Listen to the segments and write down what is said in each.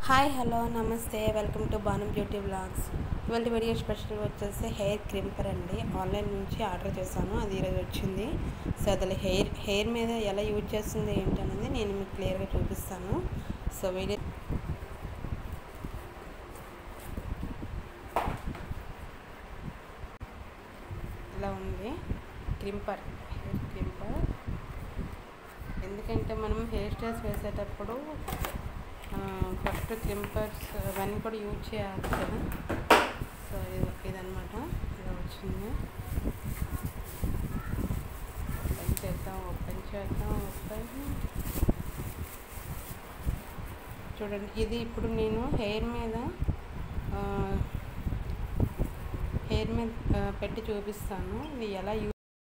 hi hello నమస్తే welcome to Banu beauty blogs ఇవాళ video special వచ్చేసి హెయిర్ క్రింపర్ అండి ఆన్లైన్ నుంచి ఆర్డర్ చేశాను అది ఈరోజు వచ్చింది సో అది హెయిర్ హెయిర్ మీద ఎలా యూజ్ చేస్తుంది ఏంటనేది నేను మీకు క్లియర్గా చూపిస్తాను సో వీడియో ఇలా ఉంది క్రింపర్ హెయిర్ క్రింపర్ ఎందుకంటే మనం హెయిర్ స్టైల్స్ వేసేటప్పుడు ఫస్ట్ క్రింపర్స్ అవన్నీ కూడా యూజ్ చేయాలి కదా సో ఇది ఇదనమాట ఇలా వచ్చింది ఓపెన్ చేద్దాం ఓపెన్ చేద్దాం ఓపెన్ చూడండి ఇది ఇప్పుడు నేను హెయిర్ మీద హెయిర్ మీద పెట్టి చూపిస్తాను ఇది ఎలా యూజ్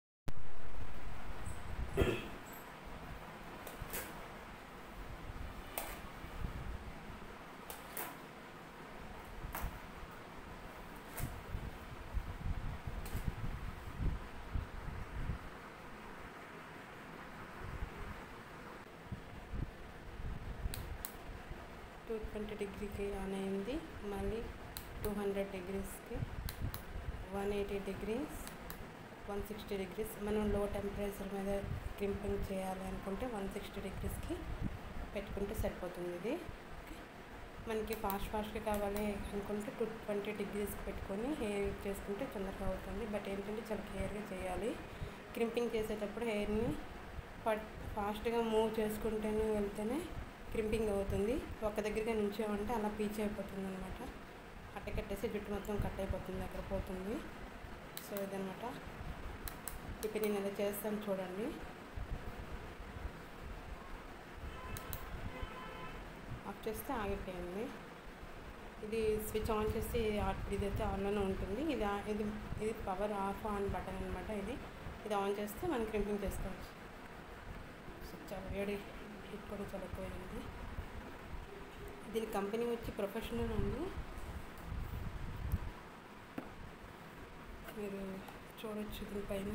టూ ట్వంటీ డిగ్రీకి ఆన్ అయింది మళ్ళీ టూ హండ్రెడ్ డిగ్రీస్కి one eighty degrees one sixty degrees మనం లో టెంపరేచర్ మీద క్రింపింగ్ చేయాలి అనుకుంటే వన్ సిక్స్టీ డిగ్రీస్కి పెట్టుకుంటే సరిపోతుంది ఇది మనకి ఫాస్ట్ ఫాస్ట్గా కావాలి అనుకుంటే టూ ట్వంటీ డిగ్రీస్కి పెట్టుకొని హెయిర్ యూజ్ చేసుకుంటే తొందరగా అవుతుంది బట్ ఏంటంటే చాలా కేర్గా చేయాలి క్రింపింగ్ చేసేటప్పుడు హెయిర్ని ఫాస్ట్గా మూవ్ చేసుకుంటూనే వెళ్తేనే క్రింపింగ్ అవుతుంది ఒక దగ్గరగా నుంచామంటే అలా పీచ్ అయిపోతుంది అనమాట అట్ట కట్టేసి జుట్టు మొత్తం కట్ అయిపోతుంది అక్కడ పోతుంది సో ఇదనమాట ఇప్పుడు నేను ఇలా చేస్తాను చూడండి ఆఫ్ చేస్తే ఆగిపోయింది ఇది స్విచ్ ఆన్ చేసి ఇదైతే ఆన్లోనే ఉంటుంది ఇది ఇది ఇది పవర్ ఆఫ్ ఆన్ బటన్ అనమాట ఇది ఇది ఆన్ చేస్తే మనం క్రింపింగ్ చేసుకోవచ్చు సో చాలా వేడి హీట్ కూడా చాలా ఎక్కువైంది దీని కంపెనీ వచ్చి ప్రొఫెషనల్ అండి మీరు చూడొచ్చు దీనిపైన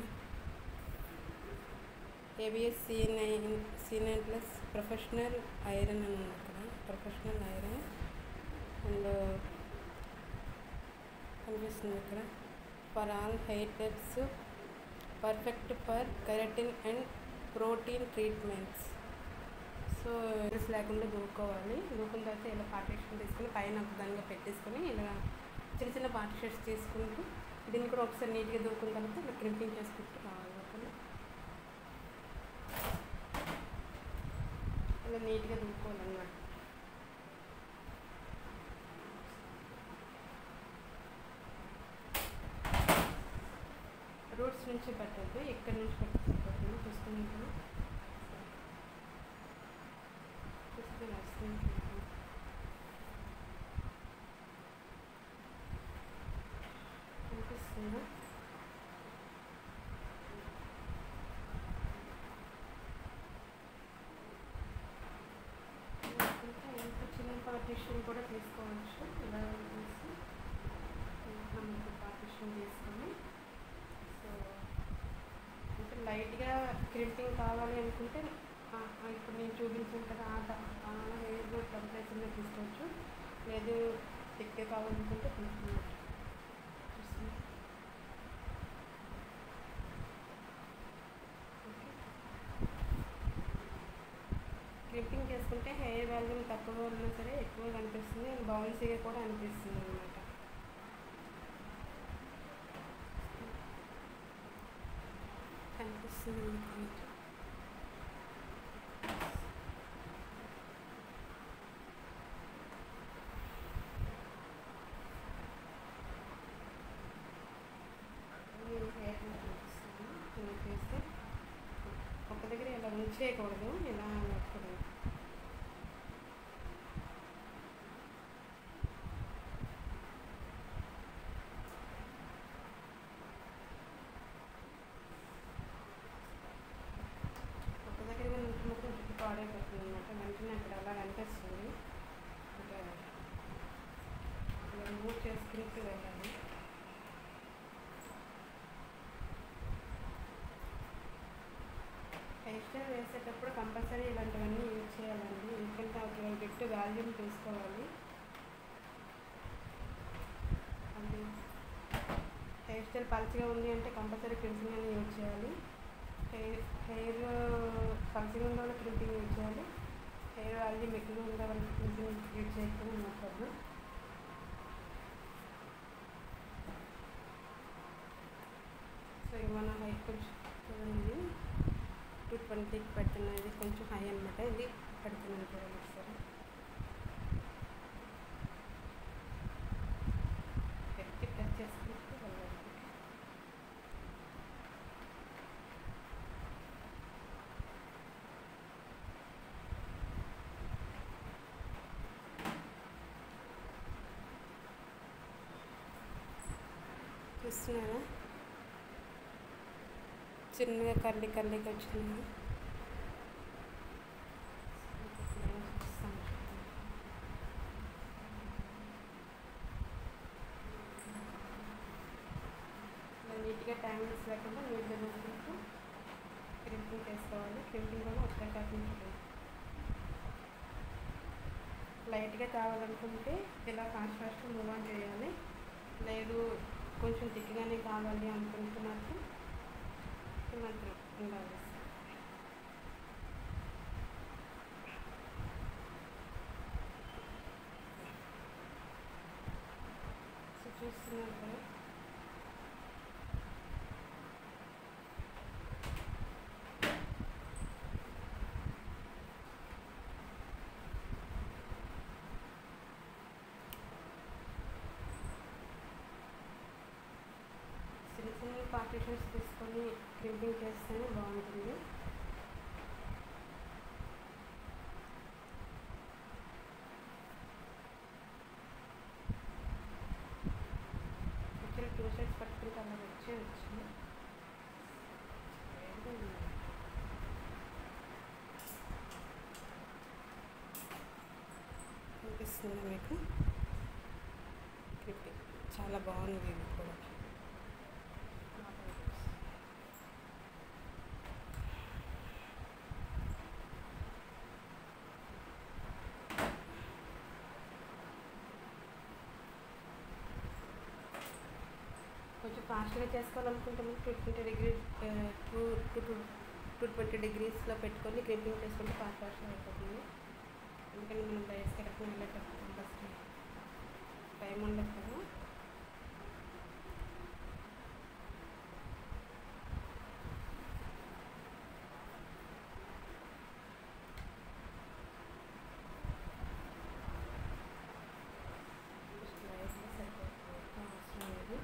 ABS C nine C nine plus professional iron అని ఉంది అక్కడ ప్రొఫెషనల్ ఐరన్ అండ్ కనిపిస్తుంది ఇక్కడ for all hair types perfect for keratin and protein treatments so dress లేకుండా దూకోవాలి దూకున్న తర్వాత ఇలా పార్టీషన్ తీసుకుని పైన ఒక దానిగా పెట్టేసుకొని ఇలా చిన్న చిన్న పార్టీషన్స్ తీసుకుంటూ దీన్ని కూడా ఒకసారి నీట్గా దూకున్న తర్వాత ఇలా క్రింపింగ్ చేసుకుంటూ రావాలి లోపల ఇలా నీట్గా దూకోవాలన్నమాట రూట్స్ నుంచి పెట్టద్దు ఎక్కడి నుంచి పెట్టింది చూసుకుంటాను చూస్తే వస్తుంది అనిపిస్తుందా ఇంకా చిన్న పార్టీషన్ కూడా తీసుకోవచ్చు ఇలా తీసి మనకి పార్టీషన్ తీసుకొని సో అంటే లైట్గా క్రింపింగ్ కావాలి అనుకుంటే ఇప్పుడు నేను చూపించాను కదా ఆ హెయిర్ కూడా టెంపరేచర్లో తీసుకోవచ్చు లేదు థిక్గా కావాలనుకుంటే తీసుకున్నట్టు క్లిప్పింగ్ చేసుకుంటే హెయిర్ వాల్యూమ్ తక్కువ ఉన్నా సరే ఎక్కువ కనిపిస్తుంది అండ్ బౌన్సీగా కూడా అనిపిస్తుంది అనమాట కనిపిస్తుంది మీకు చేస్తే ఒక దగ్గర ఇలా ఉంచేయకూడదు ఇలా పెట్టకూడదు ఒక దగ్గర ఉంటున్నప్పుడు జుట్టు పాడైపోతుంది అనమాట వెంటనే అక్కడ అలా కనిపిస్తుంది అంటే ఇలా మూవ్ చేసుకుంటూ వెళ్ళాలి హెయిర్ స్టైల్ వేసేటప్పుడు కంపల్సరీ ఇలాంటివన్నీ యూజ్ చేయాలండి ఎందుకంటే ఒక బిట్ వాల్యూమ్ తీసుకోవాలి అది హెయిర్ స్టైల్ పల్చగా ఉంది అంటే కంపల్సరీ క్రిమ్పింగ్ అని యూజ్ చేయాలి హెయిర్ హెయిర్ పల్చగా ఉన్న వాళ్ళు క్రిమ్పింగ్ యూజ్ చేయాలి హెయిర్ వాల్యూమ్ ఎక్కువగా ఉండే వాళ్ళు క్రిమ్పింగ్ యూజ్ చేయకపోతే నో ప్రాబ్లం సో ఇక మన హైట్ కొంచెం చూడండి టూ ట్వంటీకి పెడుతున్నాను ఇది కొంచెం హై అనమాట ఇది పెడుతున్నాను చూడండి ఒకసారి పెట్టి టచ్ చేసుకుంటే వెళ్ళాలి చూస్తున్నారా చిన్నగా కర్లీ కర్లీగా వచ్చింది నీట్గా టైం వేస్ట్ లేకుండా నీట్గా చూసుకుంటూ క్రింపింగ్ చేసుకోవాలి క్రింపింగ్ కూడా ఒక్క షాట్ నుంచి లైట్గా కావాలనుకుంటే ఇలా ఫాస్ట్ ఫాస్ట్ మూవ్ ఆన్ చేయాలి లేదు కొంచెం థిక్గానే కావాలి అనుకుంటే మాత్రం మాత్రం ఉండాలి సో చూస్తున్నారు కదా చిన్న చిన్న పార్టీషన్స్ తీసుకొని క్రింపింగ్ చేస్తేనే బాగుంటుంది యాక్చువల్లీ టూ సైడ్స్ పట్టుకుంటే అలా వచ్చే వచ్చింది అనిపిస్తుందా మీకు క్రిప్పింగ్ చాలా బాగుంది ఇది కూడా కొంచెం ఫాస్ట్గా చేసుకోవాలనుకుంటే మనకి two twenty degree two two two two twenty డిగ్రీస్లో పెట్టుకొని క్రిప్పింగ్ చేసుకుంటే ఫాస్ట్ ఫాస్ట్గా అయిపోతుంది ఎందుకంటే మనం రైస్ కరెక్ట్గా వెళ్ళేటప్పుడు ఫస్ట్ టైం ఉండదు కదా రైస్లో సరిపోతుంది అవసరం లేదు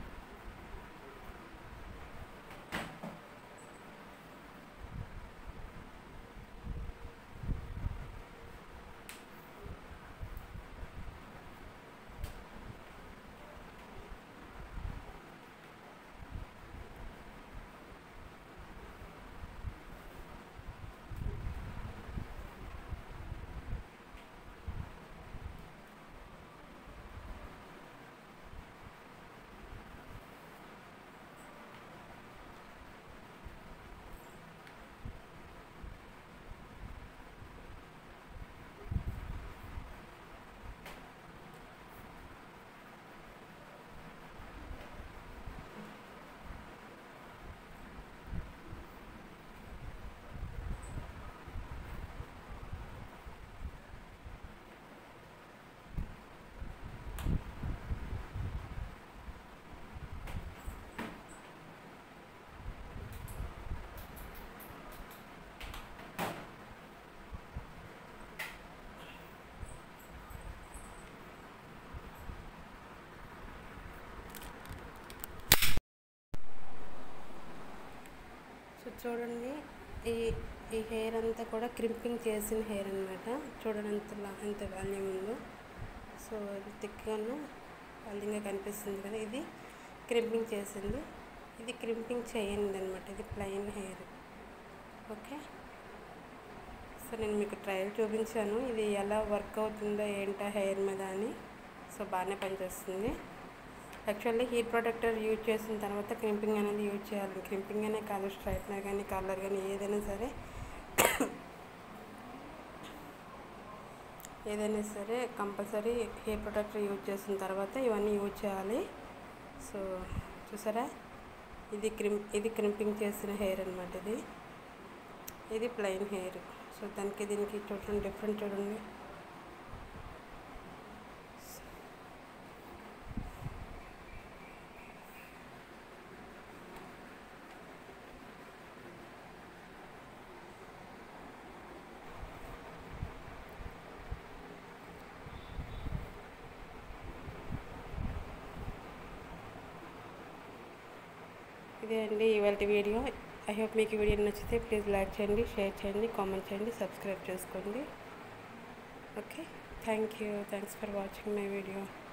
సో చూడండి ఈ ఈ హెయిర్ అంతా కూడా క్రింపింగ్ చేసిన హెయిర్ అనమాట చూడండి ఎంత లా- ఎంత వాల్యూమ్ ఉందో సో ఇది థిక్గాను వాల్యూమ్గా కనిపిస్తుంది కదా ఇది క్రింపింగ్ చేసింది ఇది క్రింపింగ్ చేయండి అనమాట ఇది ప్లెయిన్ హెయిర్ ఓకే సో నేను మీకు ట్రయల్ చూపించాను ఇది ఎలా వర్క్ అవుతుందో ఏంటో హెయిర్ మీద అని సో బాగానే పనిచేస్తుంది యాక్చువల్లీ హీట్ ప్రొటెక్టర్ యూజ్ చేసిన తర్వాత క్రింపింగ్ అనేది యూజ్ చేయాలి క్రింపింగ్ అనే కాదు స్ట్రైట్నర్ కానీ కలర్ కానీ ఏదైనా సరే ఏదైనా సరే కంపల్సరీ హెయిర్ ప్రొడక్ట్ యూజ్ చేసిన తర్వాత ఇవన్నీ యూజ్ చేయాలి సో చూసారా ఇది క్రిమ్ ఇది క్రింపింగ్ చేసిన హెయిర్ అనమాట ఇది ఇది ప్లెయిన్ హెయిర్ సో దానికి దీనికి చూడండి డిఫరెంట్ చూడండి ఇదే అండి ఇవాళ వీడియో ఐ హోప్ మీకు ఈ వీడియో నచ్చితే ప్లీజ్ లైక్ చేయండి షేర్ చేయండి కామెంట్ చేయండి సబ్స్క్రైబ్ చేసుకోండి okay thank you thanks for watching my video